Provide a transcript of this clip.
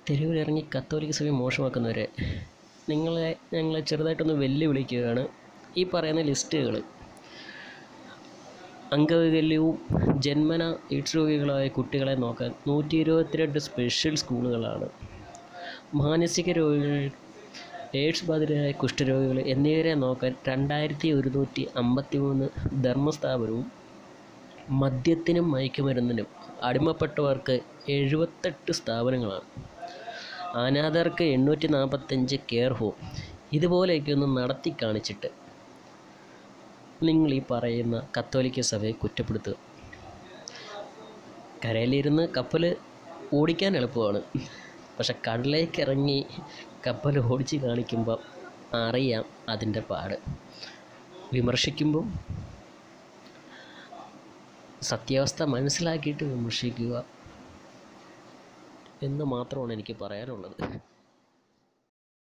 തെരുവിലിറങ്ങി കത്തോലിക്ക സഭ മോശമാക്കുന്നവരെ നിങ്ങളെ ഞങ്ങളെ ചെറുതായിട്ടൊന്ന് വെല്ലുവിളിക്കുകയാണ് ഈ പറയുന്ന ലിസ്റ്റുകൾ അംഗവൈകല്യവും ജന്മന എയ്ഡ്സ് രോഗികളായ കുട്ടികളെ നോക്കാൻ നൂറ്റി ഇരുപത്തിരണ്ട് സ്പെഷ്യൽ സ്കൂളുകളാണ് മാനസിക രോഗികൾ എയ്ഡ്സ് ബാധിതരായ കുഷ്ഠരോഗികൾ എന്നിവരെ നോക്കാൻ രണ്ടായിരത്തി ഒരുന്നൂറ്റി അമ്പത്തി മൂന്ന് ധർമ്മസ്ഥാപനവും മദ്യത്തിനും മയക്കുമരുന്നിനും അടിമപ്പെട്ടവർക്ക് എഴുപത്തെട്ട് സ്ഥാപനങ്ങളാണ് അനാഥർക്ക് എണ്ണൂറ്റി നാൽപ്പത്തഞ്ച് കെയർ ഹോം ഇതുപോലെയൊക്കെ ഒന്ന് നടത്തി കാണിച്ചിട്ട് നിങ്ങൾ ഈ പറയുന്ന കത്തോലിക്ക സഭയെ കുറ്റപ്പെടുത്തുക കരയിലിരുന്ന് കപ്പൽ ഓടിക്കാൻ എളുപ്പമാണ് പക്ഷെ കടലിലേക്ക് ഇറങ്ങി കപ്പൽ ഓടിച്ച് കാണിക്കുമ്പോൾ അറിയാം അതിൻ്റെ പാട് വിമർശിക്കുമ്പം സത്യാവസ്ഥ മനസ്സിലാക്കിയിട്ട് വിമർശിക്കുക എന്ന് മാത്രമാണ് എനിക്ക് പറയാനുള്ളത്